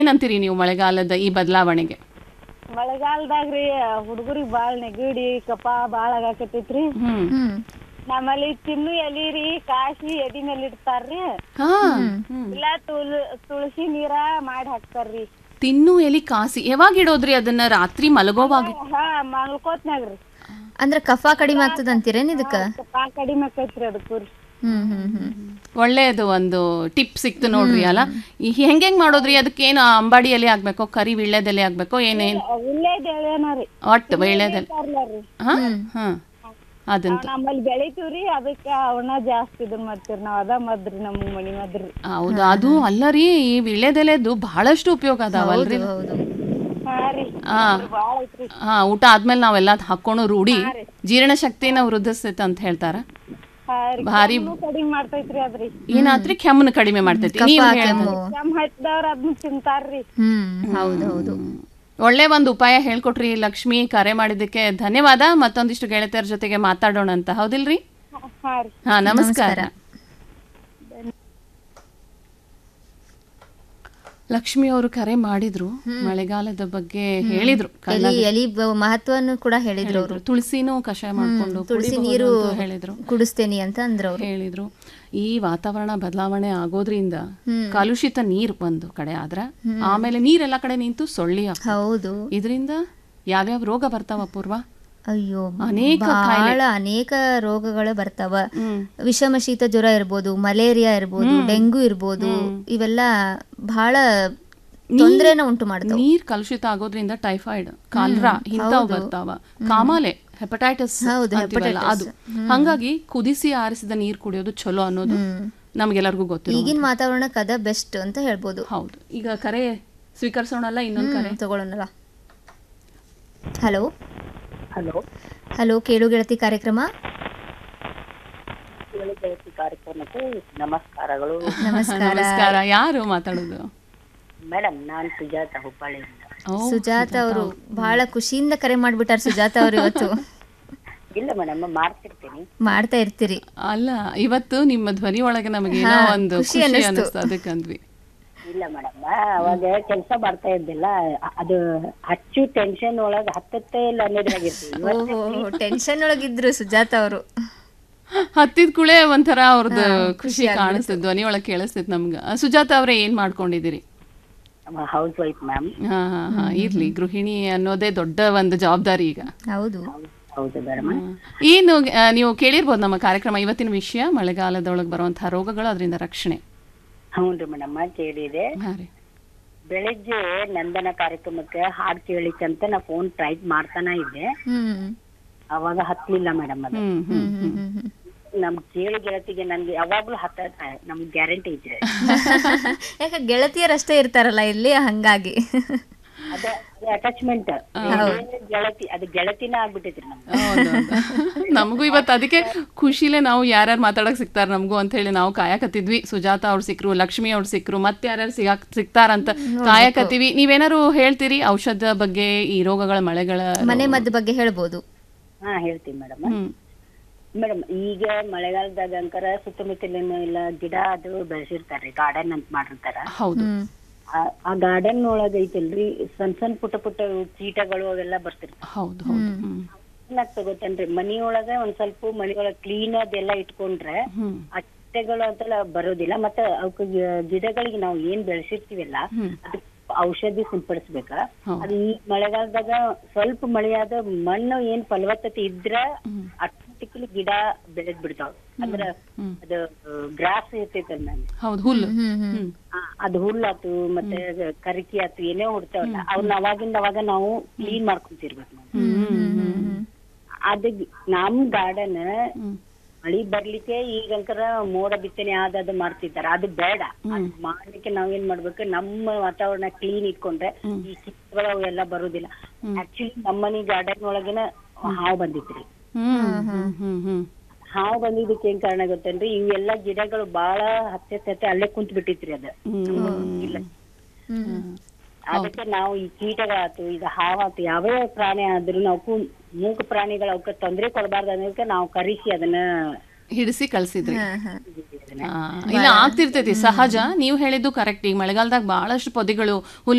ಏನಂತೀರಿ ನೀವು ಮಳೆಗಾಲದ ಈ ಬದಲಾವಣೆಗೆ ಮಳೆಗಾಲದಾಗ್ರಿ ಹುಡುಗರಿಗೆ ಬಾಳ್ ನೆಗಡಿ ಕಫ ಬಾಳ ಆಗಾಕತ್ತೈತ್ರಿ ಹ್ಮ್ ಹ್ಮ್ ನಮ್ಮಲ್ಲಿ ತಿನ್ನು ಎಲಿ ರೀ ಕಾಸಿ ಎದಿ ಮೇಲೆ ಇಡ್ತಾರ್ರಿ ಹಾ ಇಲ್ಲ ತುಳ ತುಳಸಿ ನೀರ ಮಾಡಿ ಹಾಕ್ತಾರ್ರಿ ತಿನ್ನು ಎಲಿ ಕಾಸಿ ಯಾವಾಗ ಇಡೋದ್ರಿ ಅದನ್ನ ರಾತ್ರಿ ಮಲಗೋವಾಗ ಹಾ ಮಲ್ಕೋತ್ನಾಗ್ರಿ ಅಂದ್ರ ಕಫ ಕಡಿಮೆ ಆಗ್ತದ ಅಂತೀರೇನ್ ಇದಕ್ಕ ಕಫ ಕಡಿಮೆ ಆಕೈತ್ರಿ ಅದಕ್ಕೂ ರೀ ಹ್ಮ್ ಹ್ಮ್ ಹ್ಮ್ ಒಳ್ಳೇದು ಒಂದು ಟಿಪ್ ಸಿಕ್ತು ನೋಡ್ರಿ ಅಲ್ಲ ಈ ಹೆಂಗ್ ಹೆಂಗ್ ಮಾಡೋದ್ರಿ ಅದಕ್ಕೇನು ಅಂಬಾಡಿ ಎಲೆ ಆಗ್ಬೇಕೋ ಕರಿ ವಿಳ್ಳೆದೆಲೆ ಆಗ್ಬೇಕೋ ಏನೇನ್ ಇಲ್ಲೇದೇನ ರೀ ಒಟ್ಟು ವಿಳ್ಳೆದೆಲೆ ತರ್ಲಾರ್ರಿ ಹಾ ಹಾ ಅದಂತ ನಮ್ಮಲ್ಲಿ ಬೆಳಿತೀವ್ರಿ ಅದಕ್ಕ ಅವನ್ನ ಜಾಸ್ತಿ ಇದನ್ ಮಾಡ್ತೀವ್ರಿ ನಾವ್ ಅದ ಮದ್ರಿ ನಮ್ ಮನಿ ಮದ್ರಿ ಹೌದು ಅದು ಅಲ್ಲ ರೀ ಈ ವಿಳ್ಳೆದೆಲೆದು ಬಹಳಷ್ಟು ಉಪಯೋಗ ಅದಾವಲ್ರಿ ಹೌದು ಹಾ ರೀ ಹಾ ಬಾಳ ಐತ್ರಿ ಹಾ ಊಟ ಆದ್ಮೇಲೆ ನಾವೆಲ್ಲ ಹಾಕೊಂಡು ರೂಢಿ ಜೀರ್ಣ ಶಕ್ತಿನ ವೃದ್ಧಿಸ್ತೈತೆ ಅಂತ ಹೇಳ್ತಾರ ಹಾ ರೀ ಭಾರಿ ಕೆಮ್ಮು ಕಡಿಮೆ ಮಾಡ್ತೈತ್ರಿ ಅದ್ರಿ ಏನಾದ್ರಿ ಕೆಮ್ಮನ ಕಡಿಮೆ ಮಾಡ್ತೈತಿ ನೀವು ಕೆಮ್ಮು ಕೆಮ್ಮ ಹಚ್ಚಿದವ್ರ ಅದನ್ನ ತಿಂತಾರ್ರಿ ಹ್ಮ್ ಹೌದು ಹೌದು ಒಳ್ಳೆ ಒಂದು ಉಪಾಯ ಹೇಳ್ಕೊಟ್ರಿ ಲಕ್ಷ್ಮಿ ಕರೆ ಮಾಡಿದ್ದಕ್ಕೆ ಧನ್ಯವಾದ ಮತ್ತೊಂದಿಷ್ಟು ಗೆಳತಿಯರ ಜೊತೆಗೆ ಮಾತಾಡೋಣ ಅಂತ ಹೌದಿಲ್ರಿ ಹಾ ರೀ ಹಾ ನಮಸ್ಕಾರ ಲಕ್ಷ್ಮಿ ಅವರು ಕರೆ ಮಾಡಿದ್ರು ಮಳೆಗಾಲದ ಬಗ್ಗೆ ಹೇಳಿದ್ರು ಎಲಿ ಎಲಿ ಬ- ಮಹತ್ವನು ಕೂಡ ಹೇಳಿದ್ರು ಅವರು ತುಳಸಿನೂ ಕಷಾಯ ಮಾಡ್ಕೊಂಡು ತುಳಸಿ ಕುಡಿಬಹುದು ನೀರು ಅಂತ ಹೇಳಿದ್ರು ಕುಡಿಸ್ತೇನಿ ಅಂತ ಅಂದ್ರ ಅವ್ರು ಹೇಳಿದ್ರು ಈ ವಾತಾವರಣ ಬದಲಾವಣೆ ಆಗೋದ್ರಿಂದ ಕಲುಷಿತ ನೀರ್ ಒಂದು ಕಡೆ ಆದ್ರ ಆಮೇಲೆ ನೀರೆಲ್ಲ ಕಡೆ ನಿಂತು ಸೊಳ್ಳಿ ಆಗ್ತದೆ. ಹೌದು ಇದರಿಂದ ಯಾವ್ಯಾವ ರೋಗ ಬರ್ತಾವ ಪೂರ್ವ ಅಯ್ಯೋ ಅನೇಕ ಬಹಳ ಅನೇಕ ರೋಗಗಳು ಬರ್ತಾವ ಹ್ಮ್ ವಿಷಮ ಶೀತ ಜ್ವರ ಇರ್ಬೋದು ಮಲೇರಿಯಾ ಇರ್ಬೋದು ಡೆಂಗು ಇರ್ಬೋದು ಇವೆಲ್ಲ ಬಹಳ ತೊಂದರೆನ ಉಂಟು ಮಾಡ್ತಾವ ನೀರ್ ಕಲುಷಿತ ಆಗೋದ್ರಿಂದ ಟೈಫಾಯ್ಡ್ ಕಾಲ್ರಾ ಇಂಥವು ಬರ್ತಾವ ಕಾಮಾಲೆ ಹೆಪಟೈಟಿಸ್ ಹೌದು, ಅದು ಹಂಗಾಗಿ ಕುದಿಸಿ ಆರಿಸಿದ ನೀರ್ ಕುಡಿಯೋದು ಚಲೋ ಅನ್ನೋದು ನಮ್ಗೆಲ್ಲರಿಗೂ ಗೊತ್ತಿರೋ ಈಗಿನ ವಾತಾವರಣಕ್ಕೆ ಅದ ಬೆಸ್ಟ್ ಅಂತ ಹೇಳ್ಬೋದು ಹೌದು ಈಗ ಕರೆ ಸ್ವೀಕರಿಸೋಣಲ್ಲ ಇನ್ನೊಂದ್ ಕರೆ ತಗೊಳ್ಳೋಣಲ್ಲ ಹಲೋ ಹಲೋ ಹಲೋ ಕೇಳು ಗೆಳತಿ ಕಾರ್ಯಕ್ರಮ ಗೆಳತಿ ಕಾರ್ಯಕ್ರಮಕ್ಕೆ ನಮಸ್ಕಾರಗಳು ನಮಸ್ಕಾರ ನಮಸ್ಕಾರ ಯಾರು ಮಾತಾಡೋದು ಮೇಡಮ್ ನಾನು ಸುಜಾತ ಹುಬ್ಬಳ್ಳಿಯಿಂದ ಓ, ಸುಜಾತ ಅವರು ಬಹಳ ಖುಷಿಯಿಂದ ಕರೆ ಮಾಡ್ಬಿಟ್ಟಾರ ಸುಜಾತ ಅವರು ಇವತ್ತು ಇಲ್ಲ ಮೇಡಮ್ ಮಾಡ್ತಿರ್ತೀನಿ ಮಾಡ್ತಾ ಇರ್ತೀರಿ ಅಲ್ಲ ಇವತ್ತು ನಿಮ್ಮ ಧ್ವನಿ ಒಳಗೆ ನಮಗೆ ಏನೋ ಒಂದು ಖುಷಿ ಖುಷಿ ಅನ್ನಿಸ್ತು. ಅನ್ನಿಸ್ತು ಅದಕ್ಕಂದ್ವಿ ಇಲ್ಲ ಮೇಡಮ್ ಅವಾಗ ಕೆಲಸ ಮಾಡ್ತಾ ಇದ್ದಿಲ್ಲ ಅ- ಅದು ಹಚ್ಚು ಟೆನ್ಷನ್ ಒಳಗ ಹತ್ತತ್ತೆ ಇಲ್ಲ ಅನ್ನೋದ್ರಾಗಿರ್ತೀವಿ ಓಹೋ ಟೆನ್ಷನ್ ಒಳಗಿದ್ರು ಸುಜಾತ ಅವರು ಹತ್ತಿದ ಕುಳೆ ಒಂಥರ ಅವ್ರದ್ದು ಖುಷಿ ಕಾಣಿಸ್ತದೆ ಧ್ವನಿ ಒಳಗೆ ಕೇಳಿಸ್ತೈತೆ ನಮ್ಗೆ ಆ, ಸುಜಾತ ಅವರೇ ಏನ್ ಮಾಡ್ಕೊಂಡಿದ್ದೀರಿ ಹೌಸ್ ವೈಫ್ ಮ್ಯಾಮ್ ಹಾ ಹಾ ಹಾ ಇರ್ಲಿ ಗೃಹಿಣಿ ಅನ್ನೋದೇ ದೊಡ್ಡ ಒಂದು ಜವಾಬ್ದಾರಿ ಈಗ ಹೌದು ಹೌದು ಮೇಡಮ್ ಹಾ. ಏನು ಆ, ನೀವು ಕೇಳಿರ್ಬೋದು ನಮ್ಮ ಕಾರ್ಯಕ್ರಮ ಇವತ್ತಿನ ವಿಷಯ ಮಳೆಗಾಲದೊಳಗೆ ಬರುವಂತಹ ರೋಗಗಳು ಅದರಿಂದ ರಕ್ಷಣೆ ಹೌದು ಮೇಡಮ್ ಕೇಳಿದೆ ಹಾ ರೀ ಬೆಳಿಗ್ಗೆ ನಂದನ ಕಾರ್ಯಕ್ರಮಕ್ಕೆ ಹಾಡ್ ಕೇಳಿಕ್ಕಂತ ನಾ ಫೋನ್ ಟ್ರೈ ಮಾಡ್ತಾನ ಇದ್ದೆ ಹ್ಮ್ ಅವಾಗ ಹತ್ಲಿಲ್ಲ ಮೇಡಮ್ ಅದು ಹ್ಮ್ ಹ್ಮ್ ಹ್ಮ್ ಹ್ಮ್ ಹ್ಮ್ ನಮ್ ಕೇಳಿ ಗೆಳತಿಗೆ ನನ್ಗೆ ಯಾವಾಗ್ಲೂ ಹತ್ತ ನಮ್ಗೆ ಗ್ಯಾರಂಟಿ ಐತ್ರಿ ಯಾಕೆ ಗೆಳತಿಯರಷ್ಟೇ ಇರ್ತಾರಲ್ಲ ಇಲ್ಲಿ ಹಂಗಾಗಿ ಅದ ಅಟ್ಯಾಚ್ಮೆಂಟ್ ಗೆಳತಿ ಅದು ಗೆಳತಿನ ಆಗ್ಬಿಟ್ಟೈತ್ರಿ ನಮ್ಗೆ ಹೌದೌದು. ನಮಗೂ ಇವತ್ತು ಅದಕ್ಕೆ ಖುಷಿಲೇ ನಾವು ಯಾರ್ಯಾರು ಮಾತಾಡಕ್ ಸಿಗ್ತಾರ ನಮಗೂ ಅಂತ ಹೇಳಿ ನಾವು ಕಾಯಕತ್ತಿದ್ವಿ ಸುಜಾತ ಅವ್ರು ಸಿಕ್ರು ಲಕ್ಷ್ಮಿ ಅವ್ರು ಸಿಕ್ರು ಮತ್ತೆ ಯಾರ್ಯಾರು ಸಿಗಾಕ್ ಸಿಗ್ತಾರಂತ ಕಾಯಕತ್ತೀವಿ ನೀವೇನಾರು ಹೇಳ್ತೀರಿ ಔಷಧ ಬಗ್ಗೆ ಈ ರೋಗಗಳ ಮಳೆಗಳ ಮನೆ ಮದ್ದು ಬಗ್ಗೆ ಹೇಳ್ಬೋದು ಹಾ ಹೇಳ್ತೀನಿ ಮೇಡಮ್ ಹ್ಮ್ ಮೇಡಮ್ ಈಗ ಮಳೆಗಾಲದಾಗ ಅಂಕರ ಸುತ್ತಮುತ್ತಲಿನ ಎಲ್ಲ ಗಿಡ ಅದು ಬೆಳೆಸಿರ್ತಾರ್ರಿ ಗಾರ್ಡನ್ ಅಂತ ಮಾಡಿರ್ತಾರ ಹೌದು ಹ್ಮ್ ಆ- ಆ ಗಾರ್ಡನ್ ಒಳಗ ಐತಲ್ರಿ ಸಣ್ಣ ಸಣ್ಣ ಪುಟ್ಟ ಪುಟ್ಟ ಕೀಟಗಳು ಅವೆಲ್ಲ ಬರ್ತಿರ್ತಾವ ಹೌದು ಹೌದು ಹ್ಮ್ ಏನಾಗ್ತದೆ ಗೊತ್ತೇನ್ರಿ ಮನಿಯೊಳಗ ಒಂದ್ ಸ್ವಲ್ಪ ಮನಿಯೊಳಗ ಕ್ಲೀನ್ ಅದೆಲ್ಲ ಇಟ್ಕೊಂಡ್ರೆ ಹ್ಮ್ ಆ ಕೀಟಗಳು ಅಂತೆಲ್ಲ ಬರೋದಿಲ್ಲ ಮತ್ತೆ ಅವಕ್ಕೆ ಗಿಡಗಳಿಗೆ ನಾವು ಏನ್ ಬೆಳೆಸಿರ್ತೀವಲ್ಲ ಹ್ಮ್. ಅದಕ್ಕೆ ಔಷಧಿ ಸಿಂಪಡಿಸ್ಬೇಕ ಹೌದು. ಅದು ಈ ಮಳೆಗಾಲದಾಗ ಸ್ವಲ್ಪ ಮಳೆಯಾದ ಮಣ್ಣು ಏನ್ ಫಲವತ್ತತೆ ಇದ್ರ ಆಟೋಮೆಟಿಕಲಿ ಗಿಡ ಬೆಳೆದ್ ಬಿಡ್ತಾವ ಅಂದ್ರ ಅದು ಗ್ರಾಸ್ ಇರ್ತೈತಲ್ಲ ಮ್ಯಾಮ್ ಹೌದು ಹುಲ್ಲು ಹ್ಮ್ ಹ್ಮ್ ಹ್ಮ್ ಅದು ಹುಲ್ಲಾತು ಮತ್ತೆ ಕರಿಕಿ ಆತು ಏನೇ ಹುಡ್ತಾವಲ್ಲ ಅವ್ನ ಅವಾಗಿಂದ ಅವಾಗ ನಾವು ಕ್ಲೀನ್ ಮಾಡ್ಕೊಂತಿರ್ಬೇಕು ನಾವು ಅದ ನಮ್ ಗಾರ್ಡನ್ ಹ್ಮ್ ಮಳಿ ಬರ್ಲಿಕ್ಕೆ ಈಗಂಕರ ಮೋಡ ಬಿತ್ತನೆ ಆದದು ಮಾಡ್ತಿದ್ದಾರೆ ಅದು ಬೇಡ ಅದ್ ಮಾಡ್ಲಿಕ್ಕೆ ನಾವೇನ್ ಮಾಡ್ಬೇಕು ನಮ್ಮ ವಾತಾವರಣ ಕ್ಲೀನ್ ಇಟ್ಕೊಂಡ್ರೆ ಈ ಕೀಟಗಳು ಅವೆಲ್ಲ ಬರುದಿಲ್ಲ ಆಕ್ಚುಲಿ ನಮ್ಮನಿ ಗಾರ್ಡನ್ ಒಳಗಿನ ಹಾವು ಬಂದಿತ್ರಿ ಹ್ಮ್ ಹ್ಮ್ ಹ್ಮ್ ಹ್ಮ್ ಹಾವು ಬಂದಿದ್ದಕ್ಕೆ ಏನ್ ಕಾರಣ ಗೊತ್ತೇನ್ರಿ ಇವೆಲ್ಲ ಗಿಡಗಳು ಬಾಳ ಹತ್ತೆ ಹತ್ತೆ ಅಲ್ಲೇ ಕುಂತ್ ಬಿಟ್ಟಿತ್ರಿ ಅದ ಇಲ್ಲ ಅದಕ್ಕೆ ನಾವು ಈ ಕೀಟಗಳಾತು ಇದು ಹಾವಾತು ಯಾವೇ ಪ್ರಾಣಿ ಆದ್ರೂ ನಾವು ಕು- ಮೂಕ ಪ್ರಾಣಿಗಳು ಅವಕ್ಕೆ ತೊಂದ್ರೆ ಕೊಡಬಾರ್ದು ಅನ್ನೋದಕ್ಕೆ ನಾವು ಕರಿಸಿ ಅದನ್ನ ಹಿಡಿಸಿ ಕಳ್ಸಿದ್ರಿ ಹಾ, ಹಾ. ಆ, ಇಲ್ಲ ಆಗ್ತಿರ್ತೈತಿ ಸಹಜ ನೀವು ಹೇಳಿದ್ದು ಕರೆಕ್ಟ್ ಈಗ ಮಳೆಗಾಲದಾಗ ಬಹಳಷ್ಟು ಪೊದೆಗಳು ಹುಲ್ಲು